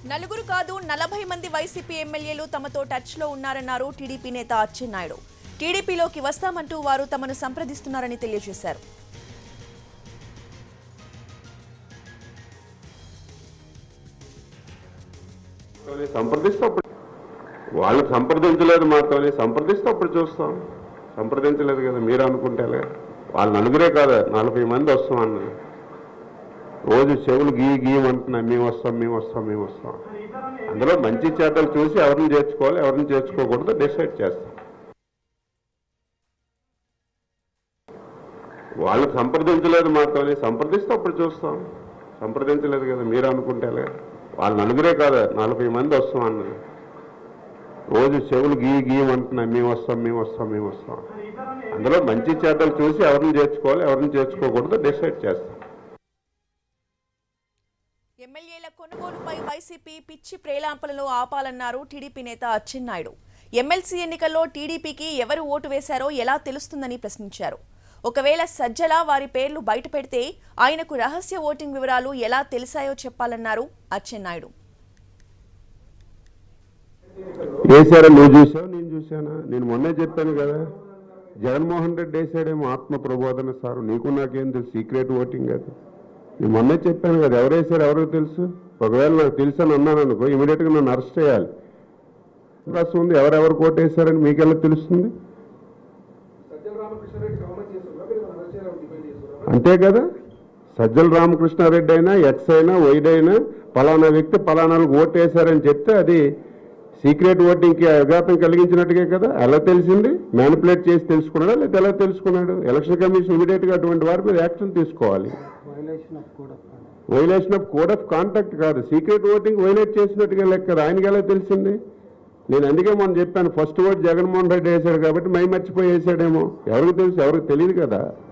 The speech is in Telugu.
నలుగురు కాదు నలభై మంది వైసీపీ ఎమ్మెల్యేలు తమతో టచ్లో ఉన్నారన్నారు టీడీపీ నేత అచ్చెన్నాయుడు టీడీపీలోకి వస్తామంటూ వారు తమను సంప్రదిస్తున్నారని తెలియజేశారు సంప్రదిస్తే అప్పుడు వాళ్ళకి సంప్రదించలేదు మాతోని సంప్రదిస్తే అప్పుడు చూస్తాం సంప్రదించలేదు కదా మీరు అనుకుంటేలే వాళ్ళు నలుగురే కాదు నలభై మంది వస్తాం అన్నారు రోజు చెవులు గీ గీయమంటున్నా మేము వస్తాం మేము వస్తాం మేము వస్తాం అందులో మంచి చేతలు చూసి ఎవరిని చేర్చుకోవాలి ఎవరిని చేర్చుకోకూడదు డిసైడ్ చేస్తాం వాళ్ళకి సంప్రదించలేదు మాతోని సంప్రదిస్తే అప్పుడు చూస్తాం సంప్రదించలేదు కదా మీరు అనుకుంటేలే వాళ్ళు నలుగురే కాదు నలభై మంది వస్తాం అన్నారు రోజు చెవులు గీ గీయమంటున్నా మేము వస్తాం మేము వస్తాం మేము వస్తాం అందులో మంచి చేతలు చూసి ఎవరిని చేర్చుకోవాలి ఎవరిని చేర్చుకోకూడదు డిసైడ్ చేస్తాం ఎమ్మెల్యేల కొనుగోలుపై వైసీపీ పిచ్చి ప్రేలాంపలను ఆపాలన్నారు టీడీపీ నేత అచ్చెన్నాయుడు ఎమ్మెల్సీ ఎన్నికల్లో టీడీపీకి ఎవరు ఓటు వేశారో ఎలా తెలుస్తుందని ప్రశ్నించారు ఒకవేళ సజ్జల వారి పేర్లు బయట పెడితే ఆయనకు రహస్య ఓటింగ్ వివరాలు ఎలా తెలిసాయో చెప్పాలన్నారు అచ్చెన్నాయుడు వేసారా నువ్వు చూసావు నేను చూశానా నేను మొన్నే చెప్పాను కదా జగన్మోహన్ రెడ్డి వేసాడేమో ఆత్మ ప్రబోధన సారు నీకు నాకేం తెలుసు సీక్రెట్ ఓటింగ్ అది నేను మొన్నే చెప్పాను కదా ఎవరు వేసారు ఎవరికి తెలుసు ఒకవేళ నాకు తెలుసు అని అన్నాను అనుకో ఇమీడియట్గా నన్ను అరెస్ట్ చేయాలి అవకాశం ఉంది ఎవరెవరు కోట్ వేశారని మీకెలా తెలుస్తుంది అంతే కదా సజ్జల రామకృష్ణారెడ్డి అయినా ఎక్స్ అయినా వైడ్ అయినా పలానా వ్యక్తి పలానాలకు ఓటు వేశారని చెప్తే అది సీక్రెట్ ఓటింగ్కి అఘాతం కలిగించినట్టుగా కదా ఎలా తెలిసింది మ్యానిపులేట్ చేసి తెలుసుకున్నాడా లేదా ఎలా తెలుసుకున్నాడు ఎలక్షన్ కమిషన్ ఇమీడియట్ గా అటువంటి వారి మీద యాక్షన్ తీసుకోవాలి violation of code of contact కాదు సీక్రెట్ ఓటింగ్ వైలేట్ చేసినట్టుగా లెక్క ఆయనకి ఎలా తెలిసింది నేను అందుకే మొన్న చెప్పాను ఫస్ట్ ఓట్ జగన్మోహన్ రెడ్డి వేశాడు కాబట్టి మై మర్చిపోయి వేసాడేమో ఎవరికి తెలుసు ఎవరికి తెలియదు కదా